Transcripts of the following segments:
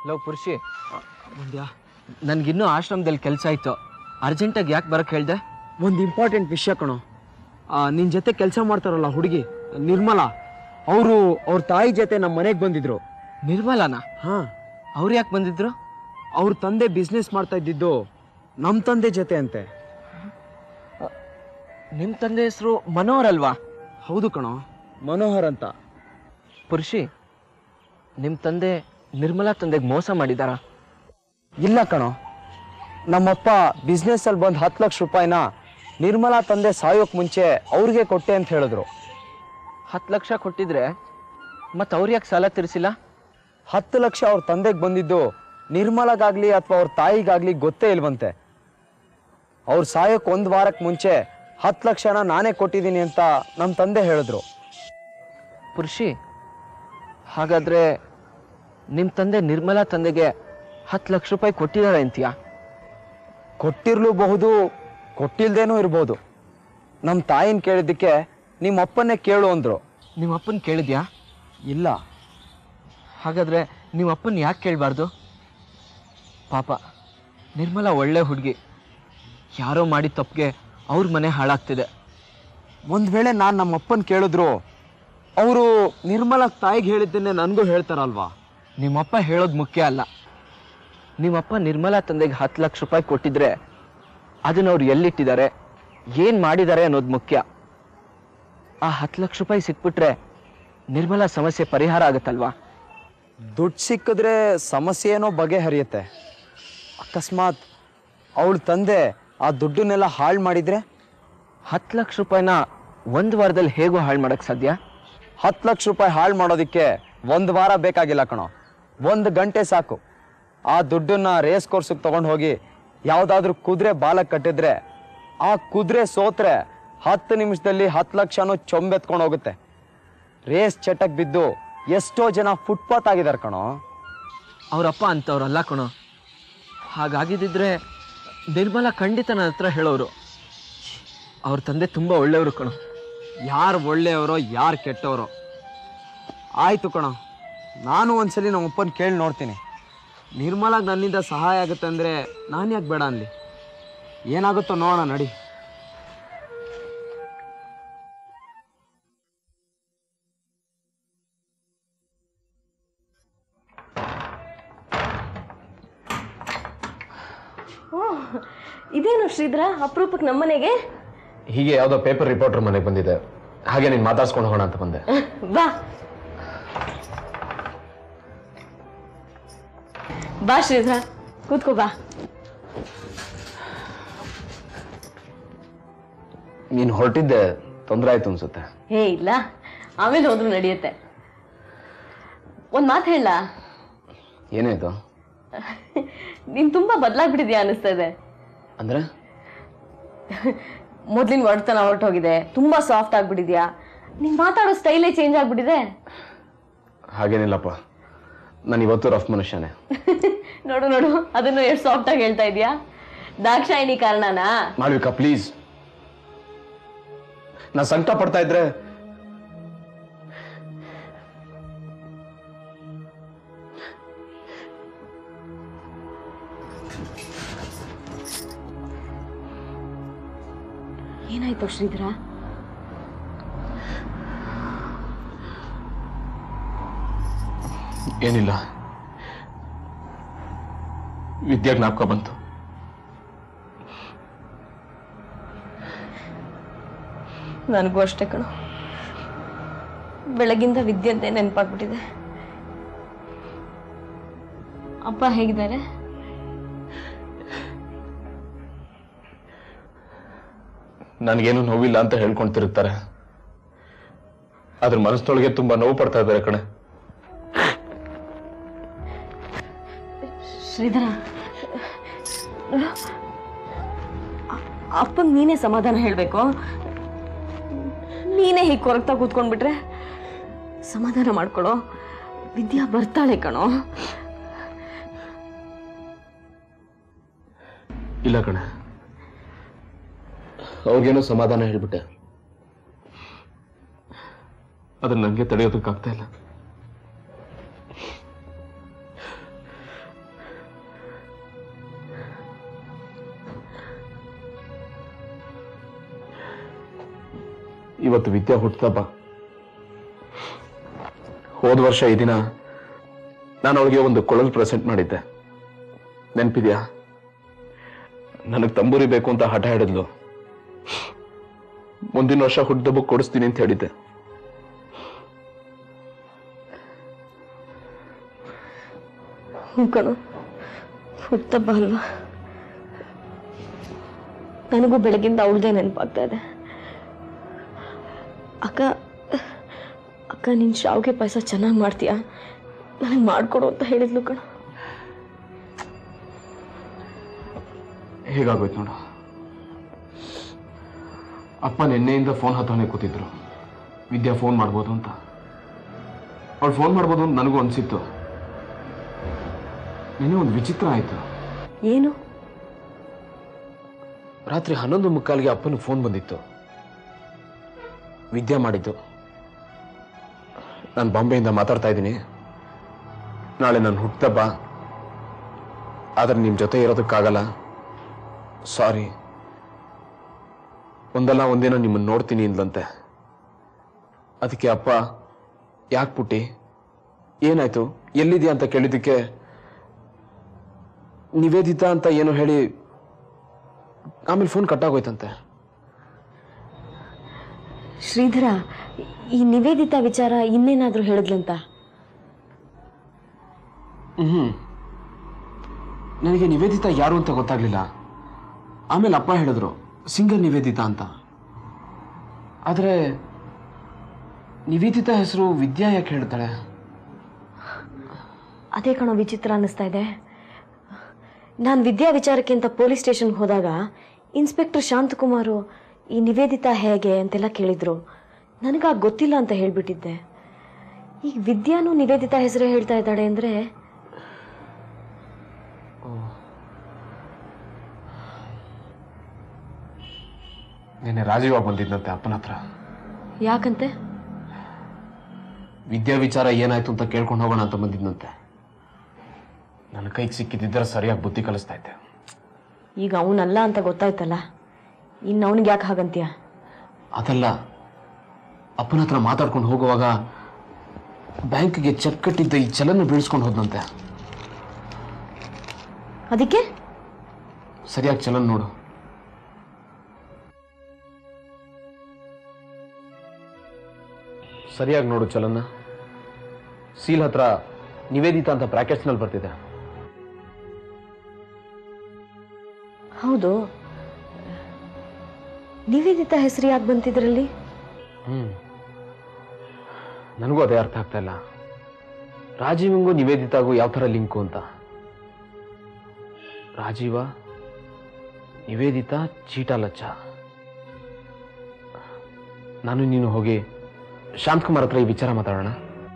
love ಪುರುಷಿ ಬಂದ್ಯಾ ನನ್ಗಿನ್ನೂ ಆಶ್ರಮದಲ್ಲಿ ಕೆಲಸ ಇತ್ತು ಅರ್ಜೆಂಟಾಗಿ ಯಾಕೆ ಬರಕ್ಕೆ ಹೇಳ್ದೆ ಒಂದು ಇಂಪಾರ್ಟೆಂಟ್ ವಿಷಯ ಕಣೋ ನಿನ್ನ ಜೊತೆ ಕೆಲಸ ಮಾಡ್ತಾರಲ್ಲ ಹುಡುಗಿ ನಿರ್ಮಲಾ ಅವರು ಅವ್ರ ತಾಯಿ ಜೊತೆ ನಮ್ಮ ಮನೆಗೆ ಬಂದಿದ್ರು ನಿರ್ಮಲಾನ ಹಾ ಅವ್ರು ಯಾಕೆ ಬಂದಿದ್ರು ಅವ್ರ ತಂದೆ ಬಿಸ್ನೆಸ್ ಮಾಡ್ತಾ ಇದ್ದಿದ್ದು ನಮ್ಮ ತಂದೆ ಜೊತೆ ಅಂತೆ ನಿಮ್ಮ ತಂದೆ ಹೆಸರು ಮನೋಹರ್ ಅಲ್ವಾ ಹೌದು ಕಣೋ ಮನೋಹರ್ ಅಂತ ಪುರುಷಿ ನಿಮ್ಮ ತಂದೆ ನಿರ್ಮಲಾ ತಂದೆಗೆ ಮೋಸ ಮಾಡಿದಾರಾ ಇಲ್ಲ ಕಣೋ ನಮ್ಮಪ್ಪ ಬಿಸ್ನೆಸ್ ಅಲ್ಲಿ ಬಂದು ಹತ್ತು ಲಕ್ಷ ರೂಪಾಯಿನ ನಿರ್ಮಲಾ ತಂದೆ ಸಾಯೋಕ್ ಮುಂಚೆ ಅವ್ರಿಗೆ ಕೊಟ್ಟೆ ಅಂತ ಹೇಳಿದ್ರು ಹತ್ತು ಲಕ್ಷ ಕೊಟ್ಟಿದ್ರೆ ಮತ್ತೆ ಅವ್ರು ಯಾಕೆ ಸಾಲ ತೀರಿಸಿಲ್ಲ ಹತ್ತು ಲಕ್ಷ ಅವ್ರ ತಂದೆಗೆ ಬಂದಿದ್ದು ನಿರ್ಮಲಗಾಗ್ಲಿ ಅಥವಾ ಅವ್ರ ತಾಯಿಗಾಗ್ಲಿ ಗೊತ್ತೇ ಇಲ್ವಂತೆ ಅವ್ರು ಸಾಯೋಕ್ ಒಂದು ವಾರಕ್ಕೆ ಮುಂಚೆ ಹತ್ತು ಲಕ್ಷನ ನಾನೇ ಕೊಟ್ಟಿದ್ದೀನಿ ಅಂತ ನಮ್ಮ ತಂದೆ ಹೇಳಿದ್ರು ಪುರುಷಿ ಹಾಗಾದ್ರೆ ನಿಮ್ಮ ತಂದೆ ನಿರ್ಮಲಾ ತಂದೆಗೆ ಹತ್ತು ಲಕ್ಷ ರೂಪಾಯಿ ಕೊಟ್ಟಿದ್ದಾರೆ ಅಂತೀಯಾ ಕೊಟ್ಟಿರ್ಲೂಬಹುದು ಕೊಟ್ಟಿಲ್ದೇನೂ ಇರ್ಬೋದು ನಮ್ಮ ತಾಯಿನ ಕೇಳಿದ್ದಕ್ಕೆ ನಿಮ್ಮ ಅಪ್ಪನ್ನೇ ಕೇಳು ಅಂದ್ರು ನಿಮ್ಮ ಅಪ್ಪನ ಕೇಳಿದ್ಯಾ ಇಲ್ಲ ಹಾಗಾದ್ರೆ ನಿಮ್ಮ ಅಪ್ಪನ ಯಾಕೆ ಕೇಳಬಾರ್ದು ಪಾಪ ನಿರ್ಮಲಾ ಒಳ್ಳೆ ಹುಡುಗಿ ಯಾರೋ ಮಾಡಿದ ತಪ್ಪಿಗೆ ಅವ್ರ ಮನೆ ಹಾಳಾಗ್ತಿದೆ ಒಂದ್ ವೇಳೆ ನಾನು ನಮ್ಮ ಅಪ್ಪನ್ ಕೇಳಿದ್ರು ಅವರು ನಿರ್ಮಲಾ ತಾಯಿಗೆ ಹೇಳಿದ್ದನ್ನೇ ನನಗೂ ಹೇಳ್ತಾರಲ್ವಾ ನಿಮ್ಮಪ್ಪ ಹೇಳೋದು ಮುಖ್ಯ ಅಲ್ಲ ನಿಮ್ಮಪ್ಪ ನಿರ್ಮಲಾ ತಂದೆಗೆ ಹತ್ತು ಲಕ್ಷ ರೂಪಾಯಿ ಕೊಟ್ಟಿದ್ರೆ ಅದನ್ನ ಅವ್ರು ಎಲ್ಲಿಟ್ಟಿದ್ದಾರೆ ಏನು ಮಾಡಿದ್ದಾರೆ ಅನ್ನೋದು ಮುಖ್ಯ ಆ ಹತ್ತು ಲಕ್ಷ ರೂಪಾಯಿ ಸಿಕ್ಬಿಟ್ರೆ ನಿರ್ಮಲಾ ಸಮಸ್ಯೆ ಪರಿಹಾರ ಆಗುತ್ತಲ್ವಾ ದುಡ್ಡು ಸಿಕ್ಕಿದ್ರೆ ಸಮಸ್ಯೆ ಏನೋ ಬಗೆಹರಿಯುತ್ತೆ ಅಕಸ್ಮಾತ್ ಅವಳ ತಂದೆ ಆ ದುಡ್ಡನ್ನೆಲ್ಲ ಹಾಳು ಮಾಡಿದ್ರೆ ಹತ್ತು ಲಕ್ಷ ರೂಪಾಯಿನ ಒಂದು ವಾರದಲ್ಲಿ ಹೇಗೋ ಹಾಳು ಮಾಡಕ್ ಸಾಧ್ಯ ಹತ್ತು ಲಕ್ಷ ರೂಪಾಯಿ ಹಾಳು ಮಾಡೋದಕ್ಕೆ ಒಂದು ವಾರ ಬೇಕಾಗಿಲ್ಲ ಕಣೋ ಒಂದು ಗಂಟೆ ಸಾಕು ಆ ದುಡ್ಡನ್ನ ರೇಸ್ ಕೋರ್ಸಿಗೆ ತಗೊಂಡು ಹೋಗಿ ಯಾವುದಾದ್ರೂ ಕುದುರೆ ಬಾಲಕ್ಕೆ ಕಟ್ಟಿದ್ರೆ ಆ ಕುದುರೆ ಸೋತ್ರೆ ಹತ್ತು ನಿಮಿಷದಲ್ಲಿ ಹತ್ತು ಲಕ್ಷನೂ ಚೊಂಬೆತ್ಕೊಂಡು ಹೋಗುತ್ತೆ ರೇಸ್ ಚಟಕ್ ಬಿದ್ದು ಎಷ್ಟೋ ಜನ ಫುಟ್ಪಾತ್ ಆಗಿದ್ದಾರೆ ಕಣೋ ಅವರಪ್ಪ ಅಂತವ್ರಲ್ಲ ಕಣೋ ಹಾಗಾಗಿದ್ದಿದ್ರೆ ನಿರ್ಮಲಾ ಖಂಡಿತ ನನ್ನ ಹತ್ರ ಹೇಳೋರು ಅವ್ರ ತಂದೆ ತುಂಬ ಒಳ್ಳೆಯವರು ಕಣೋ ಯಾರು ಒಳ್ಳೆಯವರೋ ಯಾರು ಕೆಟ್ಟವರೋ ಆಯ್ತು ಕಣ ನಾನು ಒಂದ್ಸಲಿ ನಮ್ಮ ಅಪ್ಪನ ಕೇಳಿ ನೋಡ್ತೀನಿ ನಿರ್ಮಲಾಗ್ ನನ್ನಿಂದ ಸಹಾಯ ಆಗುತ್ತೆ ಅಂದರೆ ನಾನು ಯಾಕೆ ಬೇಡ ಅನ್ಲಿ ಏನಾಗುತ್ತೋ ನೋಡೋಣ ನಡಿ ಇದೇನು ಶ್ರೀಧರ ಅಪರೂಪಕ್ಕೆ ನಮ್ಮನೆಗೆ ಹೀಗೆ ಯಾವುದೋ ಪೇಪರ್ ರಿಪೋರ್ಟರ್ ಮನೆಗೆ ಬಂದಿದೆ ಹಾಗೆ ನೀನು ಮಾತಾಡ್ಸ್ಕೊಂಡು ಹೋಗೋಣ ಅಂತ ಬಂದೆ ಬಾ ಬಾ ಶ್ರೀಧರ ಕೂತ್ಕೋ ಬಾ ನೀನು ಹೊರಟಿದ್ದೆ ತೊಂದರೆ ಆಯ್ತು ಅನ್ಸುತ್ತೆ ಹೇ ಇಲ್ಲ ಆಮೇಲೆ ಹೋದ್ರು ನಡೆಯುತ್ತೆ ಒಂದ್ ಮಾತು ಹೇಳ ಏನಾಯ್ತು ನೀನ್ ತುಂಬಾ ಬದಲಾಗ್ಬಿಟ್ಟಿದ್ಯಾ ಅನಿಸ್ತಾ ಇದೆ ಅಂದ್ರೆ ಮೊದ್ಲಿನ ಒಡ್ತನ ಹೊರಟೋಗಿದೆ ತುಂಬಾ ಸಾಫ್ಟ್ ಆಗ್ಬಿಟ್ಟಿದ್ಯಾ ನೀನ್ ಮಾತಾಡೋ ಸ್ಟೈಲೇ ಚೇಂಜ್ ಆಗ್ಬಿಟ್ಟಿದೆ ಹಾಗೇನಿಲ್ಲಪ್ಪ ನಾನು ಇವತ್ತು ರಫ್ ಮನುಷ್ಯನೇ ನೋಡು ನೋಡು ಅದನ್ನು ಎಷ್ಟು ಸಾಫ್ಟ್ ಆಗಿ ಹೇಳ್ತಾ ಇದೀಯಾ ದಾಕ್ಷಾಯಿಣಿ ಕಾರಣನಾ ಮಾಳ್ವಿಕಾ ಪ್ಲೀಸ್ ನಾ ಸಂಕಟ ಪಡ್ತಾ ಇದ್ರೆ ಏನಾಯ್ತು ಶ್ರೀಧರ ಏನಿಲ್ಲ ವಿದ್ಯಾ ಜ್ಞಾಪಕ ಬಂತು ನನಗೂ ಅಷ್ಟೇ ಕಣು ಬೆಳಗಿಂದ ವಿದ್ಯಂತೆ ನೆನಪಾಗ್ಬಿಟ್ಟಿದೆ ಅಪ್ಪ ಹೇಗಿದ್ದಾರೆ ನನಗೇನು ನೋವಿಲ್ಲ ಅಂತ ಹೇಳ್ಕೊಂಡು ತಿರುಗ್ತಾರೆ ಅದ್ರ ಮನಸ್ಸೊಳಗೆ ತುಂಬಾ ನೋವು ಪಡ್ತಾ ಇದ್ದಾರೆ ಕಣೆ ಶ್ರೀಧರ ಅಪ್ಪನ್ ನೀನೇ ಸಮಾಧಾನ ಹೇಳ್ಬೇಕು ನೀನೇ ಹೀಗೆ ಕೊರಗ್ತಾ ಕೂತ್ಕೊಂಡ್ಬಿಟ್ರೆ ಸಮಾಧಾನ ಮಾಡ್ಕೊಳೋ ವಿದ್ಯಾ ಬರ್ತಾಳೆ ಕಣೋ ಇಲ್ಲ ಕಣೆ ಅವ್ರಿಗೇನೋ ಸಮಾಧಾನ ಹೇಳ್ಬಿಟ್ಟೆ ಅದನ್ನ ನನಗೆ ತಡೆಯೋದಕ್ಕಾಗ್ತಾ ಇಲ್ಲ ಇವತ್ತು ವಿದ್ಯಾ ಹುಟ್ಟದಬ್ಬ ಹೋದ ವರ್ಷ ಈ ದಿನ ನಾನು ಅವಳಿಗೆ ಒಂದು ಕೊಳಲು ಪ್ರೆಸೆಂಟ್ ಮಾಡಿದ್ದೆ ನೆನಪಿದ್ಯಾ ನನಗೆ ತಂಬೂರಿ ಬೇಕು ಅಂತ ಹಠ ಹಿಡಿದ್ಲು ಮುಂದಿನ ವರ್ಷ ಹುಟ್ಟದಬ್ಬ ಕೊಡಿಸ್ತೀನಿ ಅಂತ ಹೇಳಿದ್ದೆ ಹ್ಞೂ ಕಣೋ ಹುಟ್ಟಬ್ಬ ಅಲ್ವಾ ನನಗೂ ಬೆಳಗಿಂದ ಅವಳದೇ ನೆನಪಾಗ್ತಾ ಇದೆ ಅಕ್ಕ ಅಕ್ಕ ನೀನು ಶಾವಿಗೆ ಪಾಯಸ ಚೆನ್ನಾಗಿ ಮಾಡ್ತೀಯಾ ನನಗೆ ಮಾಡಿಕೊಡು ಅಂತ ಹೇಳಿದ್ಲು ಕಣ ಹೇಗಾಗೋಯ್ತು ನೋಡು ಅಪ್ಪ ನಿನ್ನೆಯಿಂದ ಫೋನ್ ಹತ್ತಾನೆ ಕೂತಿದ್ರು ವಿದ್ಯಾ ಫೋನ್ ಮಾಡ್ಬೋದು ಅಂತ ಅವಳು ಫೋನ್ ಮಾಡ್ಬೋದು ಅಂತ ನನಗೂ ಅನ್ಸಿತ್ತು ನಿನ್ನೆ ಒಂದು ವಿಚಿತ್ರ ಆಯ್ತು ಏನು ರಾತ್ರಿ ಹನ್ನೊಂದು ಮುಕ್ಕಾಲಿಗೆ ಅಪ್ಪನ ಫೋನ್ ಬಂದಿತ್ತು ವಿದ್ಯಾ ಮಾಡಿದ್ದು ನಾನು ಬಾಂಬೆಯಿಂದ ಮಾತಾಡ್ತಾ ಇದ್ದೀನಿ ನಾಳೆ ನಾನು ಹುಟ್ಟಬ್ಬ ಆದ್ರೆ ನಿಮ್ಮ ಜೊತೆ ಇರೋದಕ್ಕಾಗಲ್ಲ ಸಾರಿ ಒಂದಲ್ಲ ಒಂದಿನ ನಿಮ್ಮನ್ನು ನೋಡ್ತೀನಿ ಅಂದ್ಲಂತೆ ಅದಕ್ಕೆ ಅಪ್ಪ ಯಾಕೆ ಪುಟ್ಟಿ ಏನಾಯ್ತು ಎಲ್ಲಿದ್ಯಾ ಅಂತ ಕೇಳಿದ್ದಕ್ಕೆ ನಿವೇದಿತಾ ಅಂತ ಏನು ಹೇಳಿ ಆಮೇಲೆ ಫೋನ್ ಕಟ್ಟಾಗೋಯ್ತಂತೆ ಶ್ರೀಧರ ಈ ನಿವೇದಿತಾ ವಿಚಾರ ಇನ್ನೇನಾದರೂ ಹೇಳಿದ್ಲಂತ ಹ್ಮ್ ನನಗೆ ನಿವೇದಿತಾ ಯಾರು ಅಂತ ಗೊತ್ತಾಗ್ಲಿಲ್ಲ ಆಮೇಲೆ ಅಪ್ಪ ಹೇಳಿದ್ರು ಸಿಂಗರ್ ನಿವೇದಿತಾ ಅಂತ ಆದ್ರೆ ನಿವೇದಿತಾ ಹೆಸರು ವಿದ್ಯಾ ಯಾಕೆ ಹೇಳ್ತಾಳೆ ಅದೇ ಕಣೋ ವಿಚಿತ್ರ ಅನ್ನಿಸ್ತಾ ಇದೆ ನಾನು ವಿದ್ಯಾ ವಿಚಾರಕ್ಕೆ ಅಂತ ಪೊಲೀಸ್ ಸ್ಟೇಷನ್ಗೆ ಹೋದಾಗ ಇನ್ಸ್ಪೆಕ್ಟರ್ ಶಾಂತಕುಮಾರು ಈ ನಿವೇದಿತಾ ಹೇಗೆ ಅಂತೆಲ್ಲ ಕೇಳಿದ್ರು ನನಗಾಗ ಗೊತ್ತಿಲ್ಲ ಅಂತ ಹೇಳ್ಬಿಟ್ಟಿದ್ದೆ ಈಗ ವಿದ್ಯಾನು ನಿವೇದಿತಾ ಹೆಸರೇ ಹೇಳ್ತಾ ಇದ್ದಾಳೆ ಅಂದರೆ ನಿನ್ನೆ ರಾಜೀವ ಬಂದಿದ್ದಂತೆ ಅಪ್ಪನ ಹತ್ರ ಯಾಕಂತೆ ವಿದ್ಯಾ ವಿಚಾರ ಏನಾಯ್ತು ಅಂತ ಕೇಳ್ಕೊಂಡು ಹೋಗೋಣ ಅಂತ ಬಂದಿದ್ದಂತೆ ನನ್ನ ಕೈಗೆ ಸಿಕ್ಕಿದ್ದಿದ್ರೆ ಸರಿಯಾಗಿ ಬುದ್ಧಿ ಕಲಿಸ್ತಾ ಇದ್ದೆ ಈಗ ಅವನಲ್ಲ ಅಂತ ಗೊತ್ತಾಯ್ತಲ್ಲ ಇನ್ನು ಅವನಿಗೆ ಯಾಕೆ ಹಾಗಂತೀಯ ಅದಲ್ಲ ಅಪ್ಪನ ಹತ್ರ ಮಾತಾಡ್ಕೊಂಡು ಹೋಗುವಾಗ ಬ್ಯಾಂಕ್ಗೆ ಚೆಕ್ ಕಟ್ಟಿದ್ದ ಈ ಚಲನ ಬೀಳ್ಸ್ಕೊಂಡು ಹೋದ್ನಂತೆ ಅದಕ್ಕೆ ಸರಿಯಾಗಿ ಚಲನ್ ನೋಡು ಸರಿಯಾಗಿ ನೋಡು ಚಲನ್ನ ಸೀಲ್ ಹತ್ರ ನಿವೇದಿತಾ ಅಂತ ಬ್ರಾಕೆಟ್ಸ್ನಲ್ಲಿ ಬರ್ತಿದೆ ಹೌದು ನಿವೇದಿತಾ ಹೆಸರು ಯಾಕೆ ಬಂತಿದ್ರಲ್ಲಿ ಹ್ಮ್ ನನಗೂ ಅದೇ ಅರ್ಥ ಆಗ್ತಾ ಇಲ್ಲ ರಾಜೀವಂಗೂ ನಿವೇದಿತಾಗೂ ಯಾವ ಥರ ಲಿಂಕು ಅಂತ ರಾಜೀವ ನಿವೇದಿತಾ ಚೀಟಾ ಲಚ್ಚ ನಾನು ನೀನು ಹೋಗಿ ಶಾಂತಕುಮಾರ್ ಹತ್ರ ಈ ವಿಚಾರ ಮಾತಾಡೋಣ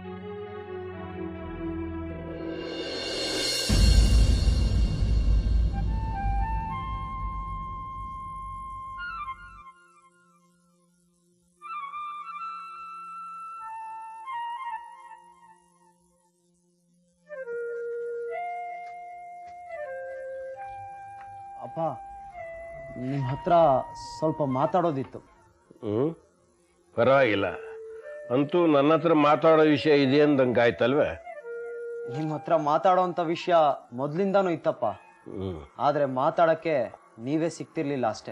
ಅಪ್ಪ ನಿಮ್ಮ ಹತ್ರ ಸ್ವಲ್ಪ ಮಾತಾಡೋದಿತ್ತು ಹ್ಮ್ ಪರವಾಗಿಲ್ಲ ಅಂತೂ ನನ್ನ ಹತ್ರ ಮಾತಾಡೋ ವಿಷಯ ಇದೆ ಅಂದಂಗೆ ಆಯ್ತಲ್ವೇ ನಿಮ್ಮ ಹತ್ರ ಮಾತಾಡೋಂಥ ವಿಷಯ ಮೊದಲಿಂದಾನೂ ಇತ್ತಪ್ಪ ಹ್ಮ್ ಆದರೆ ಮಾತಾಡೋಕ್ಕೆ ನೀವೇ ಸಿಗ್ತಿರ್ಲಿಲ್ಲ ಅಷ್ಟೇ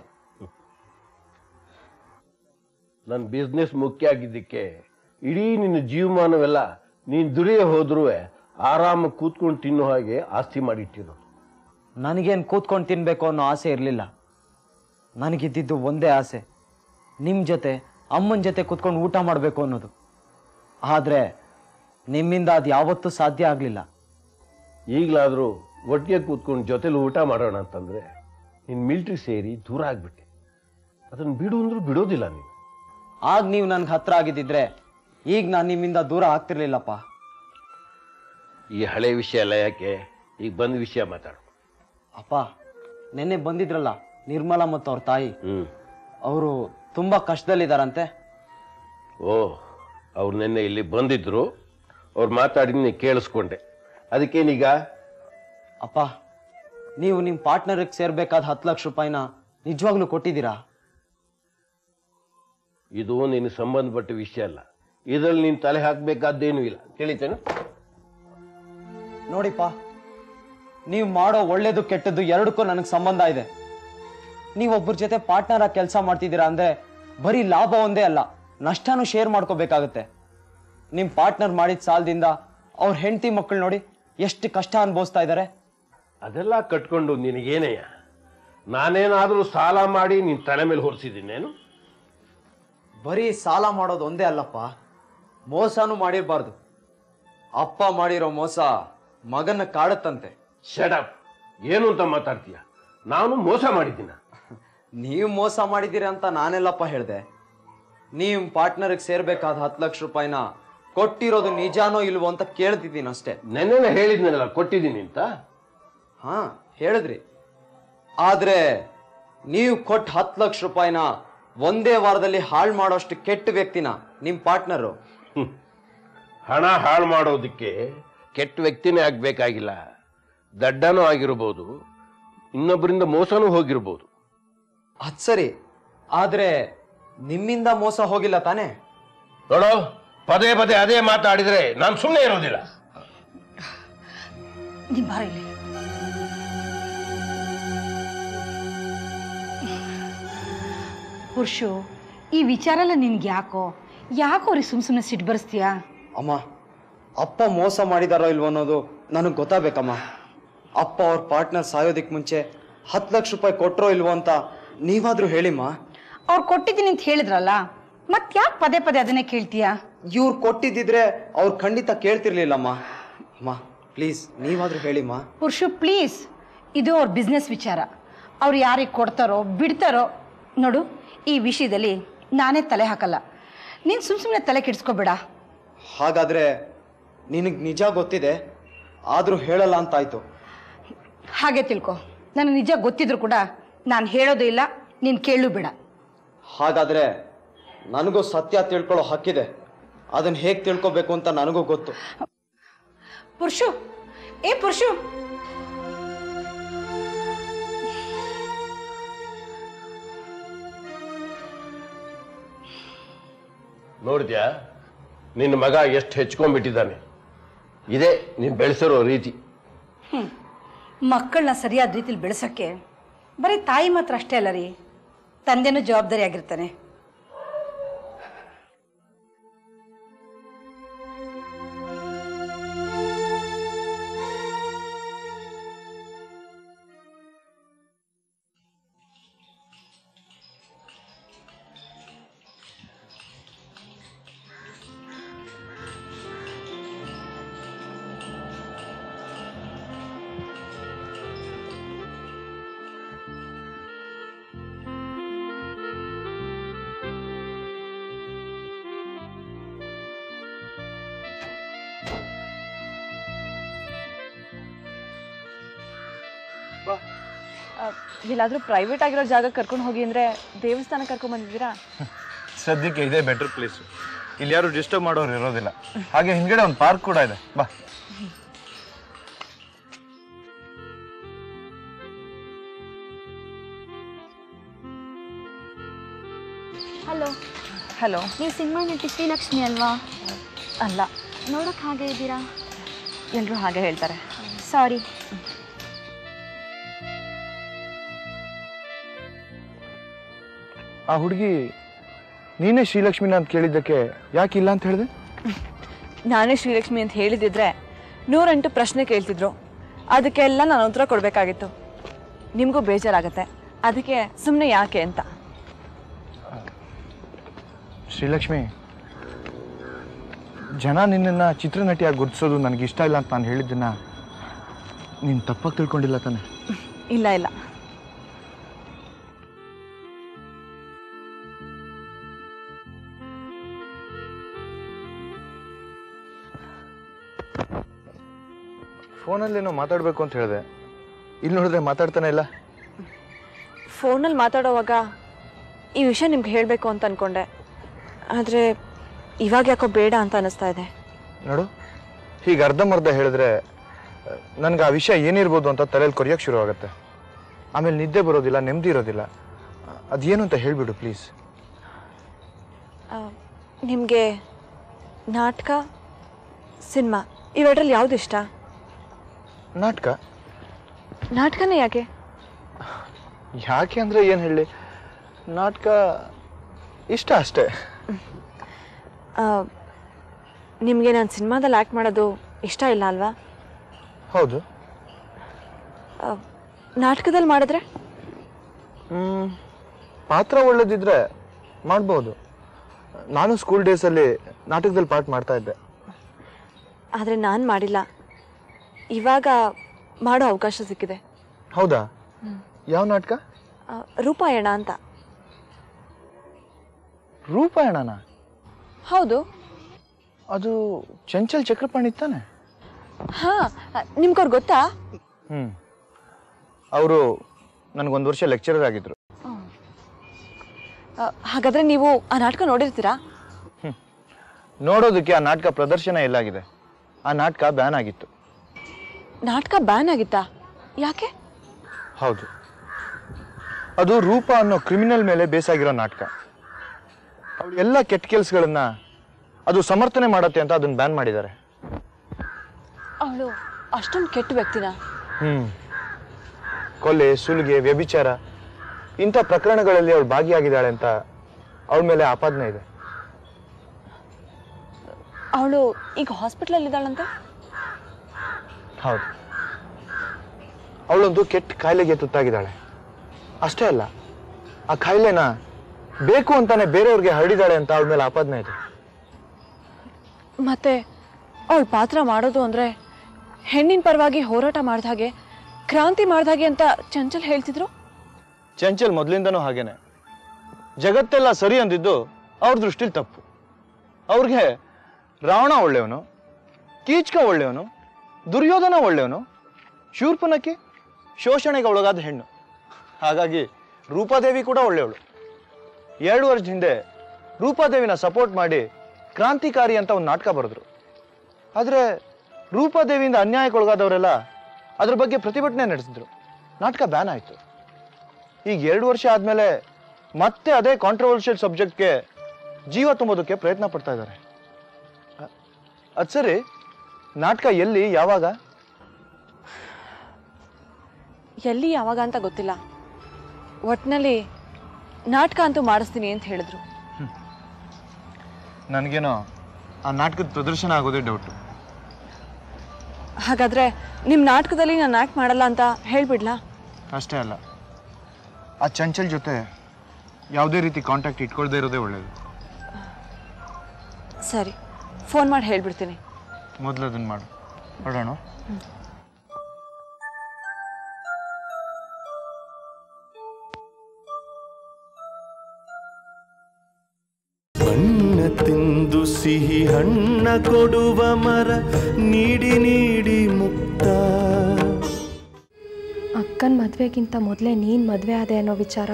ನನ್ನ ಬಿಸ್ನೆಸ್ ಮುಖ್ಯ ಆಗಿದ್ದಕ್ಕೆ ಇಡೀ ನಿನ್ನ ಜೀವಮಾನವೆಲ್ಲ ನೀನು ದುಡಿಯೋ ಹೋದ್ರೂ ಆರಾಮ ಕೂತ್ಕೊಂಡು ತಿನ್ನೋ ಹಾಗೆ ಆಸ್ತಿ ಮಾಡಿಟ್ಟಿರೋದು ನನಗೇನು ಕೂತ್ಕೊಂಡು ತಿನ್ಬೇಕು ಅನ್ನೋ ಆಸೆ ಇರಲಿಲ್ಲ ನನಗಿದ್ದಿದ್ದು ಒಂದೇ ಆಸೆ ನಿಮ್ಮ ಜೊತೆ ಅಮ್ಮನ ಜೊತೆ ಕೂತ್ಕೊಂಡು ಊಟ ಮಾಡಬೇಕು ಅನ್ನೋದು ಆದರೆ ನಿಮ್ಮಿಂದ ಅದು ಯಾವತ್ತೂ ಸಾಧ್ಯ ಆಗಲಿಲ್ಲ ಈಗಲಾದರೂ ಒಟ್ಟಿಗೆ ಕೂತ್ಕೊಂಡು ಜೊತೆಲಿ ಊಟ ಮಾಡೋಣ ಅಂತಂದ್ರೆ ನೀನು ಮಿಲ್ಟ್ರಿ ಸೇರಿ ದೂರ ಆಗ್ಬಿಟ್ಟೆ ಅದನ್ನು ಬಿಡು ಅಂದ್ರೂ ಬಿಡೋದಿಲ್ಲ ನೀನು ಆಗ ನೀವು ನನಗೆ ಹತ್ರ ಆಗಿದ್ದಿದ್ರೆ ಈಗ ನಾನು ನಿಮ್ಮಿಂದ ದೂರ ಆಗ್ತಿರ್ಲಿಲ್ಲಪ್ಪ ಈ ಹಳೆ ವಿಷಯ ಎಲ್ಲ ಯಾಕೆ ಈಗ ಬಂದ ವಿಷಯ ಮಾತಾಡು ಅಪ್ಪ ನೆನ್ನೆ ಬಂದಿದ್ರಲ್ಲ ನಿರ್ಮಲಾ ಮತ್ತು ಅವ್ರ ತಾಯಿ ಹ್ಮ್ ಅವರು ತುಂಬ ಕಷ್ಟದಲ್ಲಿದ್ದಾರಂತೆ ಓ ಅವ್ರು ನಿನ್ನೆ ಇಲ್ಲಿ ಬಂದಿದ್ರು ಅವ್ರು ಮಾತಾಡಿ ಕೇಳಿಸ್ಕೊಂಡೆ ಅದಕ್ಕೇನೀಗ ಅಪ್ಪ ನೀವು ನಿಮ್ಮ ಪಾರ್ಟ್ನರ್ಗೆ ಸೇರ್ಬೇಕಾದ ಹತ್ತು ಲಕ್ಷ ರೂಪಾಯಿನ ನಿಜವಾಗ್ಲೂ ಕೊಟ್ಟಿದ್ದೀರಾ ಇದು ನಿನಗೆ ಸಂಬಂಧಪಟ್ಟ ವಿಷಯ ಅಲ್ಲ ಇದರಲ್ಲಿ ನೀನು ತಲೆ ಹಾಕಬೇಕಾದ್ದೇನೂ ಇಲ್ಲ ತಿಳಿತೇನೆ ನೋಡಿಪ್ಪ ನೀವು ಮಾಡೋ ಒಳ್ಳೇದು ಕೆಟ್ಟದ್ದು ಎರಡಕ್ಕೂ ನನಗೆ ಸಂಬಂಧ ಇದೆ ನೀವೊಬ್ಬರ ಜೊತೆ ಪಾರ್ಟ್ನರ್ ಆಗಿ ಕೆಲಸ ಮಾಡ್ತಿದ್ದೀರಾ ಅಂದ್ರೆ ಬರೀ ಲಾಭ ಒಂದೇ ಅಲ್ಲ ನಷ್ಟನೂ ಶೇರ್ ಮಾಡ್ಕೋಬೇಕಾಗತ್ತೆ ನಿಮ್ಮ ಪಾರ್ಟ್ನರ್ ಮಾಡಿದ ಸಾಲದಿಂದ ಅವ್ರ ಹೆಂಡತಿ ಮಕ್ಕಳು ನೋಡಿ ಎಷ್ಟು ಕಷ್ಟ ಅನುಭವಿಸ್ತಾ ಇದ್ದಾರೆ ಅದೆಲ್ಲ ಕಟ್ಕೊಂಡು ನಿನಗೇನೆಯ ನಾನೇನಾದರೂ ಸಾಲ ಮಾಡಿ ನಿನ್ನ ತಲೆ ಮೇಲೆ ಹೊರಿಸಿದ್ದೀನೇನು ಬರೀ ಸಾಲ ಮಾಡೋದು ಒಂದೇ ಅಲ್ಲಪ್ಪ ಮೋಸನೂ ಮಾಡಿರಬಾರ್ದು ಅಪ್ಪ ಮಾಡಿರೋ ಮೋಸ ಮಗನ ಕಾಡುತ್ತಂತೆ ಶಡಪ್ ಏನು ಅಂತ ಮಾತಾಡ್ತೀಯ ನಾನು ಮೋಸ ಮಾಡಿದ್ದೀನ ನೀವು ಮೋಸ ಮಾಡಿದ್ದೀರಿ ಅಂತ ನಾನೆಲ್ಲಪ್ಪ ಹೇಳ್ದೆ ನೀವು ಪಾರ್ಟ್ನರ್ಗೆ ಸೇರ್ಬೇಕಾದ ಹತ್ತು ಲಕ್ಷ ರೂಪಾಯಿನ ಕೊಟ್ಟಿರೋದು ನಿಜಾನೋ ಇಲ್ವೋ ಅಂತ ಕೇಳ್ತಿದ್ದೀನಿ ಅಷ್ಟೇ ನೆನ್ನೆನೆ ಹೇಳಿದ್ನಲ್ಲ ಕೊಟ್ಟಿದ್ದೀನಿ ಅಂತ ಹಾ ಹೇಳಿದ್ರಿ ಆದ್ರೆ ನೀವು ಕೊಟ್ಟ ಹತ್ತು ಲಕ್ಷ ರೂಪಾಯಿನ ಒಂದೇ ವಾರದಲ್ಲಿ ಹಾಳು ಮಾಡೋಷ್ಟು ಕೆಟ್ಟ ವ್ಯಕ್ತಿನ ನಿಮ್ಮ ಪಾರ್ಟ್ನರು ಹಣ ಹಾಳು ಮಾಡೋದಕ್ಕೆ ಕೆಟ್ಟ ವ್ಯಕ್ತಿನೇ ಆಗ್ಬೇಕಾಗಿಲ್ಲ ದಡ್ಡನೂ ಆಗಿರ್ಬೋದು ಇನ್ನೊಬ್ಬರಿಂದ ಮೋಸನೂ ಹೋಗಿರ್ಬೋದು ಅದ್ ಸರಿ ಆದ್ರೆ ನಿಮ್ಮಿಂದ ಮೋಸ ಹೋಗಿಲ್ಲ ತಾನೇ ನೋಡೋ ಪದೇ ಪದೇ ಅದೇ ಮಾತಾಡಿದ್ರೆ ನಾನು ಸುಮ್ಮನೆ ಇರೋದಿಲ್ಲ ನೀನ್ ಬಾರ ಇಲ್ಲಿ ಪುರುಷು ಈ ವಿಚಾರ ಎಲ್ಲ ನಿನ್ಗೆ ಯಾಕೋ ಯಾಕೋ ಅವ್ರಿಗೆ ಸುಮ್ ಸುಮ್ಮನೆ ಸಿಟ್ಟು ಬರ್ಸ್ತೀಯಾ ಅಮ್ಮ ಅಪ್ಪ ಮೋಸ ಮಾಡಿದಾರೋ ಇಲ್ವೋ ಅನ್ನೋದು ನನಗೆ ಗೊತ್ತಾಗಬೇಕಮ್ಮ ಅಪ್ಪ ಅವ್ರ ಪಾರ್ಟ್ನರ್ ಸಾಯೋದಕ್ಕೆ ಮುಂಚೆ ಹತ್ತು ಲಕ್ಷ ರೂಪಾಯಿ ಕೊಟ್ರೋ ಇಲ್ವೋ ಅಂತ ನೀವಾದ್ರೂ ಹೇಳಿಮ್ಮ ಅವ್ರು ಕೊಟ್ಟಿದ್ದೀನಿ ಅಂತ ಹೇಳಿದ್ರಲ್ಲ ಮತ್ ಯಾಕೆ ಪದೇ ಪದೇ ಅದನ್ನೇ ಕೇಳ್ತೀಯಾ ಇವ್ರು ಕೊಟ್ಟಿದ್ದಿದ್ರೆ ಅವ್ರು ಖಂಡಿತ ಕೇಳ್ತಿರ್ಲಿಲ್ಲಮ್ಮ ಅಮ್ಮ ಪ್ಲೀಸ್ ನೀವಾದ್ರೂ ಹೇಳಿಮ್ಮ ಪುರುಷು ಪ್ಲೀಸ್ ಇದು ಅವ್ರ ಬಿಸ್ನೆಸ್ ವಿಚಾರ ಅವ್ರು ಯಾರಿಗೆ ಕೊಡ್ತಾರೋ ಬಿಡ್ತಾರೋ ನೋಡು ಈ ವಿಷಯದಲ್ಲಿ ನಾನೇ ತಲೆ ಹಾಕಲ್ಲ ನೀನು ಸುಮ್ ಸುಮ್ಮನೆ ತಲೆ ಕೆಡಿಸ್ಕೋಬೇಡ ಹಾಗಾದ್ರೆ ನಿನಗೆ ನಿಜ ಗೊತ್ತಿದೆ ಆದರೂ ಹೇಳಲ್ಲ ಅಂತಾಯ್ತು ಹಾಗೆ ತಿಳ್ಕೊ ನನಗೆ ನಿಜ ಗೊತ್ತಿದ್ರು ಕೂಡ ನಾನು ಹೇಳೋದು ಇಲ್ಲ ನೀನು ಕೇಳು ಬೇಡ ಹಾಗಾದ್ರೆ ನನಗೂ ಸತ್ಯ ತಿಳ್ಕೊಳ್ಳೋ ಹಕ್ಕಿದೆ ಅದನ್ನ ಹೇಗೆ ತಿಳ್ಕೊಬೇಕು ಅಂತ ನನಗೂ ಗೊತ್ತು ಪುರುಷು ಏ ಪುರುಷು ನೋಡಿದ್ಯಾ ನಿನ್ನ ಮಗ ಎಷ್ಟು ಹೆಚ್ಕೊಂಡ್ಬಿಟ್ಟಿದ್ದಾನೆ ಇದೇ ನೀನು ಬೆಳೆಸಿರೋ ರೀತಿ ಮಕ್ಕಳನ್ನ ಸರಿಯಾದ ರೀತಿಲಿ ಬೆಳೆಸೋಕ್ಕೆ ಬರೀ ತಾಯಿ ಮಾತ್ರ ಅಷ್ಟೇ ಅಲ್ಲ ರೀ ತಂದೆನೂ ಜವಾಬ್ದಾರಿ ಆಗಿರ್ತಾನೆ ಎಲ್ಲಾದ್ರೂ ಪ್ರೈವೇಟ್ ಆಗಿರೋ ಜಾಗ ಕರ್ಕೊಂಡು ಹೋಗಿ ಅಂದ್ರೆ ದೇವಸ್ಥಾನ ಕರ್ಕೊಂಡ್ ಬಂದಿದ್ದೀರಾ ಸದ್ಯಕ್ಕೆ ಇದೇ ಬೆಟರ್ ಪ್ಲೇಸ್ ಇಲ್ಲಿ ಯಾರು ಡಿಸ್ಟರ್ಬ್ ಮಾಡೋರು ಇರೋದಿಲ್ಲ ಹಾಗೆ ಹಿಂದ್ಗಡೆ ಒಂದು ಪಾರ್ಕ್ ಕೂಡ ಇದೆ ಬಾ ಹಲೋ ಹಲೋ ನೀವು ಸಿನಿಮಾ ನಟಿ ಶ್ರೀಲಕ್ಷ್ಮಿ ಅಲ್ವಾ ಅಲ್ಲ ನೋಡೋಕೆ ಹಾಗೆ ಇದ್ದೀರಾ ಎಲ್ಲರೂ ಹಾಗೆ ಹೇಳ್ತಾರೆ ಸಾರಿ ಆ ಹುಡುಗಿ ನೀನೇ ಶ್ರೀಲಕ್ಷ್ಮಿನ ಅಂತ ಕೇಳಿದ್ದಕ್ಕೆ ಯಾಕೆ ಇಲ್ಲ ಅಂತ ಹೇಳಿದೆ ನಾನೇ ಶ್ರೀಲಕ್ಷ್ಮಿ ಅಂತ ಹೇಳಿದಿದ್ರೆ ನೂರೆಂಟು ಪ್ರಶ್ನೆ ಕೇಳ್ತಿದ್ರು ಅದಕ್ಕೆಲ್ಲ ನಾನು ಉತ್ತರ ಕೊಡಬೇಕಾಗಿತ್ತು ನಿಮಗೂ ಬೇಜಾರಾಗತ್ತೆ ಅದಕ್ಕೆ ಸುಮ್ಮನೆ ಯಾಕೆ ಅಂತ ಶ್ರೀಲಕ್ಷ್ಮಿ ಜನ ನಿನ್ನನ್ನ ಚಿತ್ರನಟಿಯಾಗಿ ಗುರುತಿಸೋದು ನನಗೆ ಇಷ್ಟ ಇಲ್ಲ ಅಂತ ನಾನು ಹೇಳಿದ್ದನ್ನ ನೀನು ತಪ್ಪಾಗಿ ತಿಳ್ಕೊಂಡಿಲ್ಲ ತಾನೆ ಇಲ್ಲ ಇಲ್ಲ ಫೋನಲ್ಲೇನೋ ಮಾತಾಡಬೇಕು ಅಂತ ಹೇಳಿದೆ ಇಲ್ಲಿ ನೋಡಿದ್ರೆ ಮಾತಾಡ್ತಾನೆ ಇಲ್ಲ ಫೋನಲ್ಲಿ ಮಾತಾಡೋವಾಗ ಈ ವಿಷಯ ನಿಮ್ಗೆ ಹೇಳಬೇಕು ಅಂತ ಅನ್ಕೊಂಡೆ ಆದರೆ ಇವಾಗ ಯಾಕೋ ಬೇಡ ಅಂತ ಅನಿಸ್ತಾ ಇದೆ ನೋಡು ಹೀಗೆ ಅರ್ಧಂಬರ್ಧ ಹೇಳಿದ್ರೆ ನನಗೆ ಆ ವಿಷಯ ಏನಿರ್ಬೋದು ಅಂತ ತಲೆಯಲ್ಲಿ ಕೊರಿಯೋಕ್ಕೆ ಶುರು ಆಗುತ್ತೆ ಆಮೇಲೆ ನಿದ್ದೆ ಬರೋದಿಲ್ಲ ನೆಮ್ಮದಿ ಇರೋದಿಲ್ಲ ಅದೇನು ಅಂತ ಹೇಳಿಬಿಡು ಪ್ಲೀಸ್ ನಿಮಗೆ ನಾಟಕ ಸಿನಿಮಾ ಇವೆರಡರಲ್ಲಿ ಯಾವ್ದು ಇಷ್ಟ ನಾಟಕ ನಾಟಕನೇ ಯಾಕೆ ಯಾಕೆ ಅಂದರೆ ಏನು ಹೇಳಿ ನಾಟಕ ಇಷ್ಟ ಅಷ್ಟೇ ನಿಮಗೆ ನಾನು ಸಿನಿಮಾದಲ್ಲಿ ಆ್ಯಕ್ಟ್ ಮಾಡೋದು ಇಷ್ಟ ಇಲ್ಲ ಅಲ್ವಾ ಹೌದು ಆ, ನಾಟಕದಲ್ಲಿ ಮಾಡಿದ್ರೆ ಮ್, ಪಾತ್ರ ಒಳ್ಳೇದಿದ್ರೆ ಮಾಡ್ಬೋದು ನಾನು ಸ್ಕೂಲ್ ಡೇಸಲ್ಲಿ ನಾಟಕದಲ್ಲಿ ಪಾರ್ಟ್ ಮಾಡ್ತಾ ಇದ್ದೆ ಆದರೆ ನಾನು ಮಾಡಿಲ್ಲ ಇವಾಗ ಮಾಡೋ ಅವಕಾಶ ಸಿಕ್ಕಿದೆ ಹೌದಾ ಯಾವ ನಾಟಕ ಆ, ರೂಪಾಯಣ ಅಂತ ರೂಪಾಯಣನ ಹೌದು ಅದು ಚಂಚಲ್ ಚಕ್ರಪಾಣಿ ತಾನೆ ಹಾಂ ನಿಮ್ಗವ್ರು ಗೊತ್ತಾ ಹ್ಞೂ ಅವರು ನನಗೊಂದು ವರ್ಷ ಲೆಕ್ಚರರ್ ಆಗಿದ್ರು ಆ, ಹಾಗಾದ್ರೆ ನೀವು ಆ ನಾಟಕ ನೋಡಿರ್ತೀರಾ ನೋಡೋದಕ್ಕೆ ಆ ನಾಟಕ ಪ್ರದರ್ಶನ ಎಲ್ಲಾಗಿದೆ ಆ ನಾಟಕ ಬ್ಯಾನ್ ಆಗಿತ್ತು ನಾಟಕ ಬ್ಯಾನ್ ಆಗಿತ್ತಾ ಯಾಕೆ ಹೌದು ಅದು ರೂಪ ಅನ್ನೋ ಕ್ರಿಮಿನಲ್ ಮೇಲೆ ಬೇಸಾಗಿರೋ ನಾಟಕ ಅವಳು ಎಲ್ಲ ಕೆಟ್ಟ ಕೆಲಸಗಳನ್ನ ಅದು ಸಮರ್ಥನೆ ಮಾಡತ್ತೆ ಅಂತ ಅದನ್ನ ಬ್ಯಾನ್ ಮಾಡಿದ್ದಾರೆ ಅವಳು ಅಷ್ಟೊಂದು ಕೆಟ್ಟ ವ್ಯಕ್ತಿನ ಹ್ಮ್ ಕೊಲೆ ಸುಲಿಗೆ ವ್ಯಭಿಚಾರ ಇಂಥ ಪ್ರಕರಣಗಳಲ್ಲಿ ಅವಳು ಭಾಗಿಯಾಗಿದ್ದಾಳೆ ಅಂತ ಅವಳ ಮೇಲೆ ಆಪಾದನೆ ಇದೆ ಅವಳು ಈಗ ಹಾಸ್ಪಿಟ್ಲಲ್ಲಿ ಇದ್ದಾಳಂತೆ ಹೌದು ಅವಳೊಂದು ಕೆಟ್ಟ ಕಾಯಿಲೆಗೆ ತುತ್ತಾಗಿದ್ದಾಳೆ ಅಷ್ಟೇ ಅಲ್ಲ ಆ ಕಾಯಿಲೆನ ಬೇಕು ಅಂತಾನೆ ಬೇರೆಯವ್ರಿಗೆ ಹರಡಿದಾಳೆ ಅಂತ ಅವಳ ಮೇಲೆ ಆಪಾದನೆ ಇದೆ ಮತ್ತೆ ಅವಳ ಪಾತ್ರ ಮಾಡೋದು ಅಂದ್ರೆ ಹೆಣ್ಣಿನ ಪರವಾಗಿ ಹೋರಾಟ ಮಾಡ್ದ ಹಾಗೆ ಕ್ರಾಂತಿ ಮಾಡ್ದ ಹಾಗೆ ಅಂತ ಚಂಚಲ್ ಹೇಳ್ತಿದ್ರು ಚಂಚಲ್ ಮೊದಲಿಂದನೂ ಹಾಗೇನೆ ಜಗತ್ತೆಲ್ಲ ಸರಿ ಅಂದಿದ್ದು ಅವ್ರ ದೃಷ್ಟಿಲಿ ತಪ್ಪು ಅವ್ರಿಗೆ ರಾವಣ ಒಳ್ಳೆಯವನು ಕೀಚಕ ಒಳ್ಳೆಯವನು ದುರ್ಯೋಧನ ಒಳ್ಳೆಯವನು ಶೂರ್ಪನಕ್ಕಿ ಶೋಷಣೆಗೆ ಒಳಗಾದ ಹೆಣ್ಣು ಹಾಗಾಗಿ ರೂಪಾದೇವಿ ಕೂಡ ಒಳ್ಳೆಯವಳು ಎರಡು ವರ್ಷದ ಹಿಂದೆ ರೂಪಾದೇವಿನ ಸಪೋರ್ಟ್ ಮಾಡಿ ಕ್ರಾಂತಿಕಾರಿ ಅಂತ ಒಂದು ನಾಟಕ ಬರೆದ್ರು ಆದರೆ ರೂಪಾದೇವಿಯಿಂದ ಅನ್ಯಾಯಕ್ಕೊಳಗಾದವರೆಲ್ಲ ಅದ್ರ ಬಗ್ಗೆ ಪ್ರತಿಭಟನೆ ನಡೆಸಿದ್ರು ನಾಟಕ ಬ್ಯಾನ್ ಆಯಿತು ಈಗ ಎರಡು ವರ್ಷ ಆದಮೇಲೆ ಮತ್ತೆ ಅದೇ ಕಾಂಟ್ರವರ್ಷಿಯಲ್ ಸಬ್ಜೆಕ್ಟ್ಗೆ ಜೀವ ತುಂಬೋದಕ್ಕೆ ಪ್ರಯತ್ನ ಪಡ್ತಾ ಇದ್ದಾರೆ ಅದು ಸರಿ ನಾಟಕ ಎಲ್ಲಿ ಯಾವಾಗ ಎಲ್ಲಿ ಯಾವಾಗ ಅಂತ ಗೊತ್ತಿಲ್ಲ ಒಟ್ನಲ್ಲಿ ನಾಟಕ ಅಂತೂ ಮಾಡಿಸ್ತೀನಿ ಅಂತ ಹೇಳಿದ್ರು ನನಗೇನೋ ಆ ನಾಟಕದ ಪ್ರದರ್ಶನ ಆಗೋದೇ ಡೌಟು ಹಾಗಾದ್ರೆ ನಿಮ್ಮ ನಾಟಕದಲ್ಲಿ ನಾನು ಆ್ಯಕ್ಟ್ ಮಾಡಲ್ಲ ಅಂತ ಹೇಳ್ಬಿಡ್ಲಾ ಅಷ್ಟೇ ಅಲ್ಲ ಆ ಚಂಚಲ್ ಜೊತೆ ಯಾವುದೇ ರೀತಿ ಕಾಂಟ್ಯಾಕ್ಟ್ ಇಟ್ಕೊಳ್ದೇ ಇರೋದೇ ಒಳ್ಳೆಯದು ಸರಿ ಫೋನ್ ಮಾಡಿ ಹೇಳ್ಬಿಡ್ತೀನಿ ಮೊದಲು ಅದನ್ನು ಮಾಡು ಹೊರಡೋಣ ಬಣ್ಣ ತಿಂದು ಸಿಹಿ ಹಣ್ಣ ಕೊಡುವ ಮರ ನೀಡಿ ನೀಡಿ ಮುಕ್ತ ಅಕ್ಕನ ಮದುವೆಗಿಂತ ಮೊದಲೇ ನೀನು ಮದುವೆ ಆದೆ ಅನ್ನೋ ವಿಚಾರ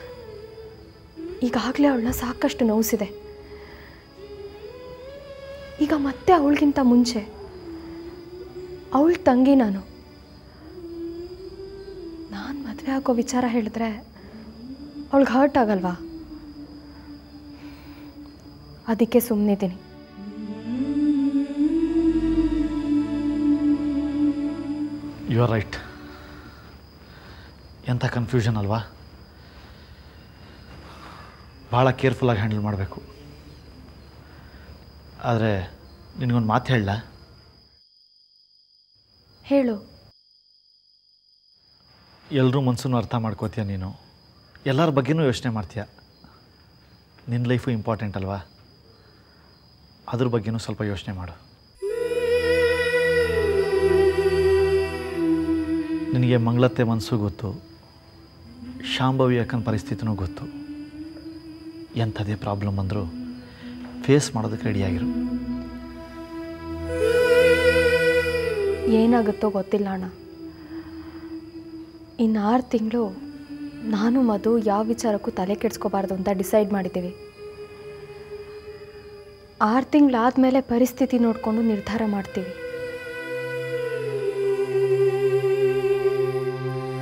ಈಗಾಗಲೇ ಅವಳನ್ನ ಸಾಕಷ್ಟು ನೋವಿಸಿದೆ ಈಗ ಮತ್ತೆ ಅವಳಿಗಿಂತ ಮುಂಚೆ ಅವಳ ತಂಗಿ ನಾನು ನಾನು ಮದುವೆ ಆಗೋ ವಿಚಾರ ಹೇಳಿದ್ರೆ ಅವಳಿಗೆ ಹರ್ಟ್ ಆಗಲ್ವಾ ಅದಕ್ಕೆ ಸುಮ್ಮನಿದ್ದೀನಿ ಯು ಆರ್ ರೈಟ್ ಎಂಥ ಕನ್ಫ್ಯೂಷನ್ ಅಲ್ವಾ ಭಾಳ ಕೇರ್ಫುಲ್ಲಾಗಿ ಹ್ಯಾಂಡಲ್ ಮಾಡಬೇಕು ಆದರೆ ನಿನಗೊಂದು ಮಾತು ಹೇಳಲ್ಲ ಹೇಳು ಎಲ್ಲರೂ ಮನಸ್ಸನ್ನು ಅರ್ಥ ಮಾಡ್ಕೋತೀಯ ನೀನು ಎಲ್ಲರ ಬಗ್ಗೆನೂ ಯೋಚನೆ ಮಾಡ್ತೀಯ ನಿನ್ನ ಲೈಫು ಇಂಪಾರ್ಟೆಂಟ್ ಅಲ್ವಾ ಅದ್ರ ಬಗ್ಗೆನೂ ಸ್ವಲ್ಪ ಯೋಚನೆ ಮಾಡು ನಿನಗೆ ಮಂಗಳತ್ತೆ ಮನಸ್ಸು ಗೊತ್ತು ಶಾಂಭವಿ ಅಕ್ಕನ ಪರಿಸ್ಥಿತಿನೂ ಗೊತ್ತು ಎಂಥದೇ ಪ್ರಾಬ್ಲಮ್ ಅಂದರೂ ಫೇಸ್ ಮಾಡೋದಕ್ಕೆ ರೆಡಿಯಾಗಿರು ಏನಾಗುತ್ತೋ ಗೊತ್ತಿಲ್ಲ ಅಣ್ಣ ಇನ್ನು ಆರು ತಿಂಗಳು ನಾನು ಮಧು ಯಾವ ವಿಚಾರಕ್ಕೂ ತಲೆ ಕೆಡಿಸ್ಕೋಬಾರ್ದು ಅಂತ ಡಿಸೈಡ್ ಮಾಡಿದ್ದೀವಿ ಆರು ತಿಂಗಳಾದಮೇಲೆ ಪರಿಸ್ಥಿತಿ ನೋಡಿಕೊಂಡು ನಿರ್ಧಾರ ಮಾಡ್ತೀವಿ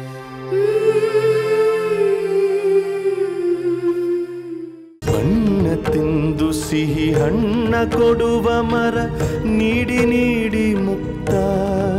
ಬಣ್ಣ ತಿಂದು ಸಿಹಿ ಹಣ್ಣ ಕೊಡುವ ಮರ ನೀಡಿ ನೀಡಿ ಮುಕ್ತ